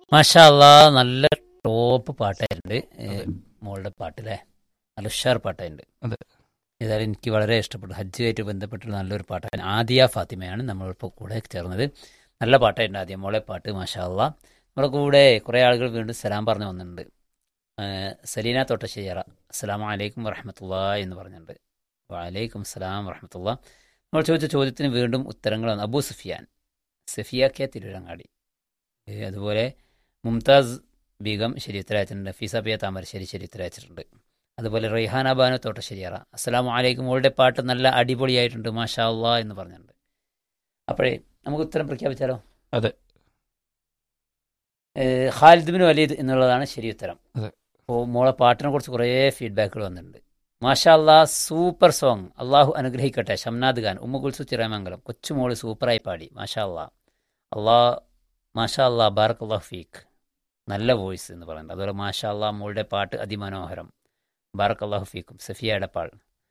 മാഷാ അല്ലാ നല്ല ടോപ്പ് പാട്ടായിട്ടുണ്ട് ഏ, മോളുടെ പാട്ടില്ലേ നല്ല ഉഷാർ പാട്ടായിട്ടുണ്ട് അതെ. ഏതായാലും എനിക്ക് വളരെ ഇഷ്ടപ്പെട്ടു ഹജ്ജുമായിട്ട് ബന്ധപ്പെട്ടുള്ള നല്ലൊരു പാട്ടാണ് ആദിയ ഫാത്തിമയാണ് നമ്മളിപ്പോൾ കൂടെ ചേർന്നത് നല്ല പാട്ടായിട്ടുണ്ട് ആദ്യം മോളെ പാട്ട് മാഷാ അല്ലാ നമ്മുടെ കൂടെ കുറേ ആളുകൾ വീണ്ടും സലാം പറഞ്ഞു വന്നിട്ടുണ്ട് ഏ, സലീന തൊട്ടശ്ശേര അസ്സലാമു അലൈക്കും വറഹമത്തുള്ള എന്ന് പറഞ്ഞിട്ടുണ്ട് വലൈക്കും സലാം വറഹമത്തുള്ള നമ്മൾ ചോദിച്ച ചോദ്യത്തിന് വീണ്ടും ഉത്തരങ്ങൾ വന്നു അബൂ സുഫിയാൻ സഫിയ കെ തിരുവരങ്ങാടി ഏ, അതുപോലെ മുംതാസ് ബീഗം ശരി ഉത്തരയച്ചിട്ടുണ്ട് ഫീസബിയ താമരശ്ശേരി ശരി ഉത്തരയച്ചിട്ടുണ്ട് അതുപോലെ റെയ്ഹാന ബാനു തോട്ടശ്ശേരിയറ അസ്സലാമു അലൈക്കും മോളുടെ പാട്ട് നല്ല അടിപൊളിയായിട്ടുണ്ട് മാഷാ അള്ളാ എന്ന് പറഞ്ഞിട്ടുണ്ട് അപ്പോഴേ നമുക്ക് ഉത്തരം പ്രഖ്യാപിച്ചാലോ അതെ. ഏ, ഖാലിദ് ബിൻ വലീദ് എന്നുള്ളതാണ് ശരി ഉത്തരം അതെ. അപ്പോൾ മോളെ പാട്ടിനെ കുറിച്ച് കുറേ ഫീഡ്ബാക്കുകൾ വന്നിട്ടുണ്ട് മാഷാ അല്ലാ സൂപ്പർ സോങ് അള്ളാഹു അനുഗ്രഹിക്കട്ടെ ഷംനാദ് ഖാൻ ഉമ്മ കുൽസു ചിറമംഗലം കൊച്ചുമോള് സൂപ്പറായി പാടി മാഷാ അല്ലാ അള്ളാ മാഷാ അല്ലാ ബാറക് അള്ളാഹ് ഫീഖ് നല്ല വോയിസ് എന്ന് പറയുന്നത് അതുപോലെ മാഷാ അല്ലാ മോളുടെ പാട്ട് അതിമനോഹരം ബാറക് അള്ളാഹു ഫീഖും സഫിയ എടപ്പാൾ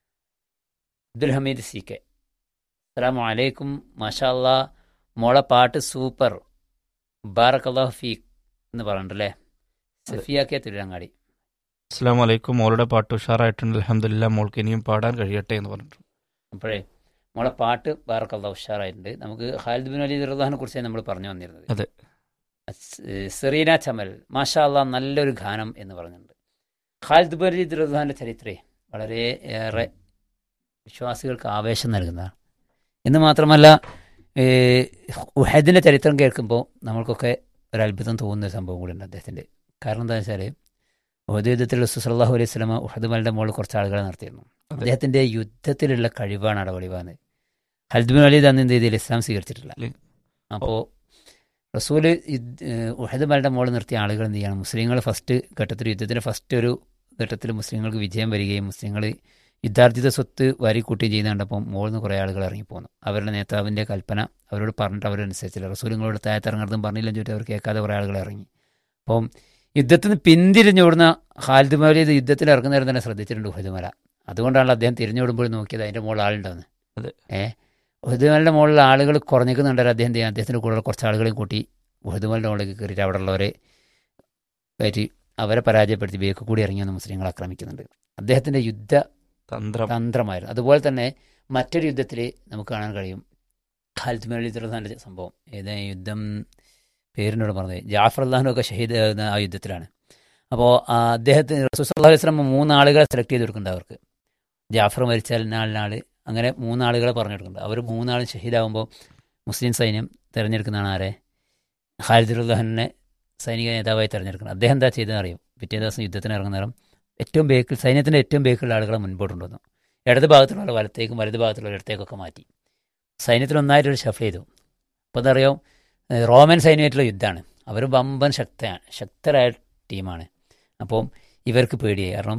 അബ്ദുൽ ഹമീദ് സി കെ അസ്സാം വലൈക്കും മാഷാ അല്ലാ മോളെ പാട്ട് സൂപ്പർ ബാറക് അള്ളാഹു ഫീഖ് എന്ന് പറഞ്ഞിട്ടല്ലേ സഫിയ കെ തിരുരങ്ങാടി അസ്സാം വലൈക്കും മോളുടെ പാട്ട് ഉഷാറായിട്ടുണ്ട് അലഹമില്ല മോൾക്ക് ഇനിയും പാടാൻ കഴിയട്ടെ എന്ന് പറഞ്ഞിട്ടുണ്ട് അപ്പോഴേ മോളെ പാട്ട് ബാറക് അള്ളാഹു ഉഷാറായിട്ടുണ്ട് നമുക്ക് ഖാലിദ് ബിൻ അലി റഹ്ലാനെ കുറിച്ച് നമ്മൾ പറഞ്ഞു വന്നിരുന്നത് അതെ. അസ്- സെറീന ചമൽ മാഷാ അല്ലാ നല്ലൊരു ഗാനം എന്ന് പറഞ്ഞിട്ടുണ്ട് ഖാലിദ് ബിൻ അലി റഹ്ലാന്റെ ചരിത്രേ വളരെ ഏറെ വിശ്വാസികൾക്ക് ആവേശം നൽകുന്നതാണ് എന്ന് മാത്രമല്ല ഉഹദിൻ്റെ ചരിത്രം കേൾക്കുമ്പോൾ നമ്മൾക്കൊക്കെ ഒരു അത്ഭുതം തോന്നുന്ന ഒരു സംഭവം കൂടിയുണ്ട് അദ്ദേഹത്തിൻ്റെ കാരണം എന്താ വെച്ചാൽ ഉഹദ് യുദ്ധത്തിൽ സുസലാഹു അലൈഹി സ്വലമ ഉഹദ് മലയുടെ മുകളിൽ കുറച്ച് ആളുകളെ നിർത്തിയിരുന്നു അതെ. അദ്ദേഹത്തിൻ്റെ യുദ്ധത്തിലുള്ള കഴിവാണ് അവിടെ വെളിവാന്ന് ഖൽദ് ബിൻ അലീദ് അന്ന് എന്ത് ചെയ്തില്ല ഇസ്ലാം സ്വീകരിച്ചിട്ടില്ല ഇല്ല. അപ്പോൾ റസൂല് യുദ്ധ- ഏഹ് ഉഹദ് മലയുടെ മുകളിൽ നിർത്തിയ ആളുകൾ എന്ത് ചെയ്യണം മുസ്ലിങ്ങൾ ഫസ്റ്റ് ഘട്ടത്തിൽ യുദ്ധത്തിൻ്റെ ഫസ്റ്റ് ഒരു ഘട്ടത്തിൽ മുസ്ലിങ്ങൾക്ക് വിജയം വരികയും മുസ്ലിങ്ങൾ യുദ്ധാർജിത സ്വത്ത് വാരിക്കൂട്ടുകയും ചെയ്യുന്ന കണ്ടപ്പോൾ മുകളിൽ നിന്ന് കുറേ ആളുകൾ ഇറങ്ങിപ്പോന്നു അവരുടെ നേതാവിൻ്റെ കൽപ്പന അവരോട് പറഞ്ഞിട്ട് അവരനുസരിച്ചില്ല റസൂലുങ്ങളോട് താഴത്തിറങ്ങുന്നതും പറഞ്ഞില്ലെന്ന് ചോദിച്ചാൽ അവർ കേൾക്കാതെ കുറേ ആളുകൾ ഇറങ്ങി അപ്പം യുദ്ധത്തിൽ നിന്ന് പിന്തിരിഞ്ഞോടുന്ന ഖാലിദ് മൗലീദ് യുദ്ധത്തിൽ ഇറങ്ങുന്നവരും തന്നെ ശ്രദ്ധിച്ചിട്ടുണ്ട് ഉഹദുമല അതുകൊണ്ടാണ് അദ്ദേഹം തിരിഞ്ഞോടുമ്പോൾ നോക്കിയത് അതിൻ്റെ മുകളിൽ ആളുണ്ടാവുന്നത് അതെ. ഏ ഉഹദുമലിൻ്റെ മുകളിൽ ആളുകൾ കുറഞ്ഞിക്കുന്നുണ്ടായിരുന്നു അദ്ദേഹം ചെയ്യാൻ അദ്ദേഹത്തിൻ്റെ കൂടെ കുറച്ച് ആളുകളെയും കൂട്ടി ഉഹദുമലിൻ്റെ മുകളിലേക്ക് കയറിയിട്ട് അവിടെ ഉള്ളവരെ കയറ്റി അവരെ പരാജയപ്പെടുത്തി ബേക്ക് കൂടി ഇറങ്ങി വന്ന് മുസ്ലിങ്ങൾ ആക്രമിക്കുന്നുണ്ട് അദ്ദേഹത്തിൻ്റെ യുദ്ധ തന്ത്രം തന്ത്രമായിരുന്നു അതുപോലെ തന്നെ മറ്റൊരു യുദ്ധത്തിൽ നമുക്ക് കാണാൻ കഴിയും ഖാലിദ് മേളിത്തുള്ള സംഭവം ഏത് യുദ്ധം പേരിനോട് പറഞ്ഞത് ജാഫർ അള്ളഹാനും ഒക്കെ ഷഹീദ് ആകുന്ന ആ യുദ്ധത്തിലാണ് അപ്പോൾ അദ്ദേഹത്തിന് റസൂസ് അലൈഹി സ്വലം മൂന്നാളുകളെ സെലക്ട് ചെയ്ത് കൊടുക്കുന്നുണ്ട് അവർക്ക് ജാഫർ മരിച്ചാൽ നാലിനാൾ അങ്ങനെ മൂന്നാളുകളെ പറഞ്ഞു കൊടുക്കുന്നുണ്ട് അവർ മൂന്നാളും ഷഹീദാകുമ്പോൾ മുസ്ലിം സൈന്യം തിരഞ്ഞെടുക്കുന്നതാണ് ആരെ ഖാലിദ് ഉള്ളഹാനെ സൈനിക നേതാവായി തിരഞ്ഞെടുക്കുന്നത് അദ്ദേഹം എന്താ ചെയ്തതെന്ന് അറിയും പിറ്റേ ദിവസം യുദ്ധത്തിന് ഇറങ്ങുന്ന നേരം ഏറ്റവും ബേക്കിൽ സൈന്യത്തിൻ്റെ ഏറ്റവും ബേക്കിലുള്ള ആളുകളെ മുൻപോട്ട് കൊണ്ടുവന്നു ഇടത് ഭാഗത്തുള്ള വലത്തേക്കും വലത് ഭാഗത്തുള്ള ഇടത്തേക്കൊക്കെ മാറ്റി സൈന്യത്തിൽ ഒന്നായിട്ടൊരു ഷഫിൾ ചെയ്തു അപ്പോൾ അതറിയാം ഏഹ് റോമൻ സൈന്യമായിട്ടുള്ള യുദ്ധമാണ് അവർ വമ്പൻ ശക്തയാണ് ശക്തരായ ടീമാണ് അപ്പം ഇവർക്ക് പേടിയായി കാരണം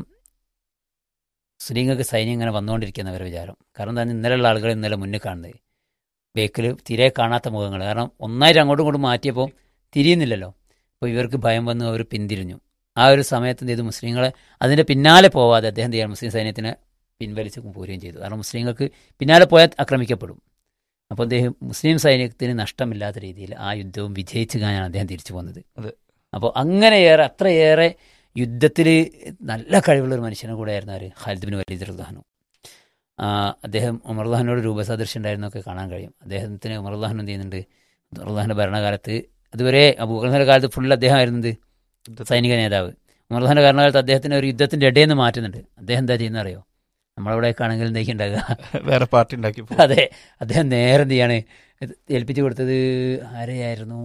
മുസ്ലിങ്ങൾക്ക് സൈന്യം ഇങ്ങനെ വന്നുകൊണ്ടിരിക്കുന്ന അവരുടെ വിചാരം കാരണം എന്താ ഇന്നലെയുള്ള ആളുകൾ ഇന്നലെ മുന്നിൽ കാണുന്നത് ബേക്കിൽ തീരെ കാണാത്ത മുഖങ്ങൾ കാരണം ഒന്നായിട്ട് അങ്ങോട്ടും ഇങ്ങോട്ടും മാറ്റിയപ്പോൾ തിരിയുന്നില്ലല്ലോ അപ്പോൾ ഇവർക്ക് ഭയം വന്ന് അവർ പിന്തിരിഞ്ഞു ആ ഒരു സമയത്ത് എന്ത് ചെയ്തു മുസ്ലിങ്ങളെ അതിൻ്റെ പിന്നാലെ പോവാതെ അദ്ദേഹം എന്ത് ചെയ്യാൻ മുസ്ലിം സൈന്യത്തിനെ പിൻവലിച്ച് പോരുകയും ചെയ്തു കാരണം മുസ്ലിങ്ങൾക്ക് പിന്നാലെ പോയാൽ ആക്രമിക്കപ്പെടും അപ്പോൾ അദ്ദേഹം മുസ്ലിം സൈന്യത്തിന് നഷ്ടമില്ലാത്ത രീതിയിൽ ആ യുദ്ധവും വിജയിച്ചു കാണാൻ അദ്ദേഹം തിരിച്ചു പോകുന്നത് അതെ. അപ്പോൾ അങ്ങനെയേറെ അത്രയേറെ യുദ്ധത്തിൽ നല്ല കഴിവുള്ള ഒരു മനുഷ്യനെ കൂടെ ആയിരുന്നു ആര് ഖാലിദ് ബിൻ വലീദ് റുദ്ദാനു അദ്ദേഹം ഉമർദാഹിനോട് രൂപസാദൃശ്യം ഉണ്ടായിരുന്നൊക്കെ കാണാൻ കഴിയും അദ്ദേഹത്തിന് ഉമർദാഹൻ എന്ത് ചെയ്യുന്നുണ്ട് ഉമർദാഹിൻ്റെ ഭരണകാലത്ത് അതുവരെ അബൂഖലിൻ്റെ കാലത്ത് ഫുൾ അദ്ദേഹം ആയിരുന്നത് സൈനിക നേതാവ് ഉമർദാന്റെ കാരണകാലത്ത് അദ്ദേഹത്തിന് ഒരു യുദ്ധത്തിന്റെ ഇടയിൽ നിന്ന് മാറ്റുന്നുണ്ട് അദ്ദേഹം എന്താ ചെയ്യുന്ന അറിയോ നമ്മളവിടെയൊക്കെ ആണെങ്കിൽ എന്തൊക്കെ ഉണ്ടാകുക വേറെ പാർട്ടി ഉണ്ടാക്കി പോകും. അതെ അദ്ദേഹം നേരെ എന്ത് ചെയ്യാണ് ഇത് ഏൽപ്പിച്ചു കൊടുത്തത് ആരെയായിരുന്നു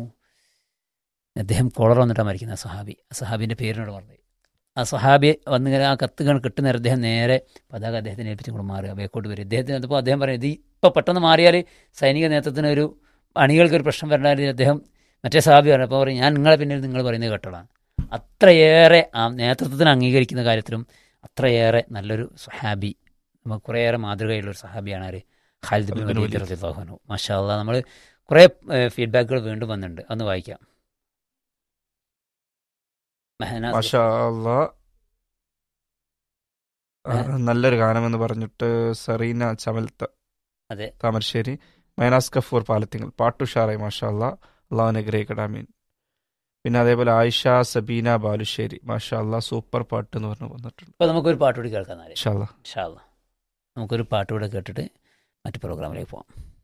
അദ്ദേഹം കോളർ വന്നിട്ടാണ് മരിക്കുന്നത് ആ സഹാബി ആ സഹാബിന്റെ പേരിനോട് പറഞ്ഞത് ആ സഹാബി വന്നിങ്ങനെ ആ കത്ത് കണ്ട് കിട്ടുന്ന നേരം അദ്ദേഹം നേരെ പതാക അദ്ദേഹത്തിന് ഏൽപ്പിച്ചും കൂടെ മാറുക ബേക്കോട്ട് വരും ഇദ്ദേഹത്തിന് അപ്പോൾ അദ്ദേഹം പറയും ഇത് ഇപ്പോൾ പെട്ടെന്ന് മാറിയാൽ സൈനിക നേതൃത്വത്തിന് ഒരു അണികൾക്ക് ഒരു പ്രശ്നം വരണ്ടായിരുന്നു അദ്ദേഹം മറ്റേ സഹാബി പറഞ്ഞു അപ്പോൾ പറയും ഞാൻ നിങ്ങളെ പിന്നിൽ നിങ്ങൾ പറയുന്നത് കേട്ടോളാം അത്രയേറെ ആ നേതൃത്വത്തിന് അംഗീകരിക്കുന്ന കാര്യത്തിലും അത്രയേറെ നല്ലൊരു സഹാബി നമുക്ക് കുറേയേറെ മാതൃകയുള്ള ഒരു സഹാബിയാണ് ആര് Khalid bin Khalid bin Walid Walid. റളിയല്ലാഹു അൻഹു മാഷാ അല്ലാ നമ്മൾ കുറേ ഫീഡ്ബാക്കുകൾ വീണ്ടും വന്നിട്ടുണ്ട് ഒന്ന് വായിക്കാം മെഹനാസ് മാഷാ അല്ലാ. ആ, നല്ലൊരു ഗാനമെന്ന് പറഞ്ഞിട്ട് സറീന ചമൽ ത- അതെ. താമരശ്ശേരി മൈനാസ് കഫൂർ പാലത്തിങ്ങൽ പാട്ടുഷാറായി മാഷാ അല്ലാ അള്ളാഹു അനുഗ്രഹിക്കട്ടെ ആമീൻ പിന്നെ അതേപോലെ ആയിഷ സബീന ബാലുശ്ശേരി മാഷാ അല്ലാ സൂപ്പർ പാട്ട് എന്ന് പറഞ്ഞു വന്നിട്ടുണ്ട് അപ്പോൾ നമുക്കൊരു പാട്ട് കൂടി കേൾക്കാം എന്നാല് ഇൻഷാ അല്ലാ ഇൻഷാ അല്ലാ നമുക്കൊരു പാട്ട് കൂടെ കേട്ടിട്ട് മറ്റു പ്രോഗ്രാമിലേക്ക് പോകാം